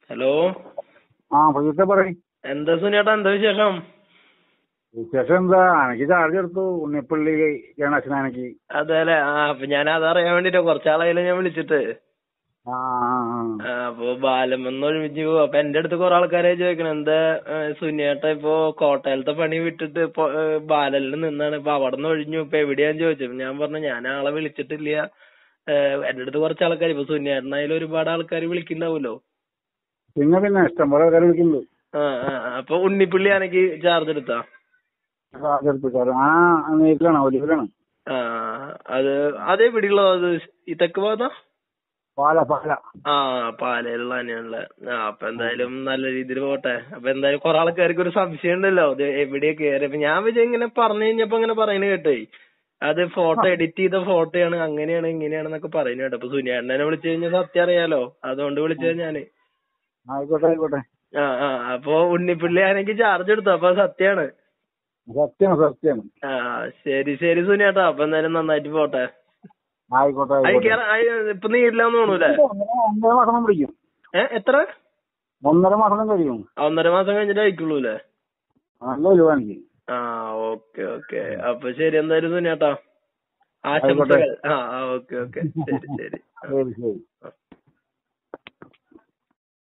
Hello ആ പ്രജിത്തെ പറയും എന്താ സുനിയേട്ടാ എന്താ വിശേഷം വിശേഷം എന്താ എനിക്ക് ചാർജ് എടുത്തു ഉണ്ണിപ്പള്ളി ഗണേശനാനക്ക് അതെല്ലേ ആ അപ്പൊ ഞാൻ അതറിയാൻ വേണ്ടിട്ടാ കുറച്ചാളായാലും ഞാൻ വിളിച്ചിട്ട് ആ ആ, ആ. ആ, അപ്പൊ ബാലമെന്ന് ഒരുമിച്ച് പോവാ അപ്പൊ എന്റെ അടുത്ത് കുറെ ആൾക്കാരെ ചോദിക്കണം എന്താ ഏ, സുനിയേട്ട ഇപ്പൊ കോട്ടയലത്തെ പണി വിട്ടിട്ട് ഇപ്പൊ ഏ, ബാലനിൽ നിന്നാണ് ഇപ്പൊ അവിടെ നിന്ന് ഒഴിഞ്ഞു ഇപ്പൊ എവിടെയാന്ന് ചോദിച്ചു അപ്പൊ ഞാൻ പറഞ്ഞു ഞാൻ ആളെ വിളിച്ചിട്ടില്ല ഏ, എന്റെ അടുത്ത് കുറച്ച് ആൾക്കാർ ഇപ്പൊ സുനിയേട്ടനായാലും ഒരുപാട് ആൾക്കാർ വിളിക്കുന്നുണ്ടാവുമല്ലോ പിന്നെ പിന്നെ ഇഷ്ടം പോലെ പേരെ വിളിക്കുന്നുണ്ട് ആ ആ ആ, അപ്പൊ ഉണ്ണിപ്പള്ളി ആണെങ്കിൽ ചാർജ് എടുത്താ ചാർജ് എടുത്തു സാറ് ആ നീറ്റിലാണ് ഒലിവിലാണ് ആ അത് അതെവിടെയുള്ളത് അത് ഈ തെക്ക് ഭാഗത്താ പാല പാല ആ പാലയിലുള്ള തന്നെയാണല്ലേ ആ അപ്പൊ എന്തായാലും നല്ല രീതിയിൽ പോട്ടെ അപ്പൊ എന്തായാലും കുറെ ആൾക്കാർക്ക് ഒരു സംശയം ഉണ്ടല്ലോ ഇത് എവിടെയാ കേറി അപ്പൊ ഞാൻ വിചാരിച്ചു ഇങ്ങനെ പറഞ്ഞു കഴിഞ്ഞപ്പോ ഇങ്ങനെ പറയുന്നത് കേട്ടേ അത് ഫോട്ടോ എഡിറ്റ് ചെയ്ത ഫോട്ടോയാണ് അങ്ങനെയാണ് ഇങ്ങനെയാണെന്നൊക്കെ പറയുന്നത് കേട്ടോ അപ്പൊ സുനിയാണ്ണനെ വിളിച്ചു കഴിഞ്ഞാൽ സത്യം അറിയാലോ അതുകൊണ്ട് വിളിച്ചത് ഞാന് ആയിക്കോട്ടെ ആയിക്കോട്ടെ ആ ആ അപ്പൊ ഉണ്ണിപ്പിള്ളി ആണെങ്കിൽ ചാർജ് എടുത്തു അപ്പൊ സത്യാണ് സത്യമാണ് സത്യമാണ് ആ ശരി ശരി സുനിയേട്ടാ അപ്പൊ എന്തായാലും നന്നായിട്ട് പോട്ടെ ആയിക്കോട്ടെ അത് ആയിക്കോട്ടെ കേറാ അത് ഇപ്പൊ നീരില്ലാന്ന് തോന്നൂലേ ഒന്നര ഒന്നര മാസം പിടിക്കും ഏ എത്ര ഒന്നര മാസം കഴിയും ആ, ഒന്നര മാസം കഴിഞ്ഞിട്ട് അയക്കുള്ളൂ അല്ലേ നല്ല ഒലിവാണെങ്കിൽ ആ ഓക്കെ ഓക്കെ അപ്പൊ ശരി എന്തായാലും സുനിയേട്ടാ ആശംസകൾ ആ ആ ഓക്കെ ഓക്കെ ശരി ശരി ശരി ശരി ആ.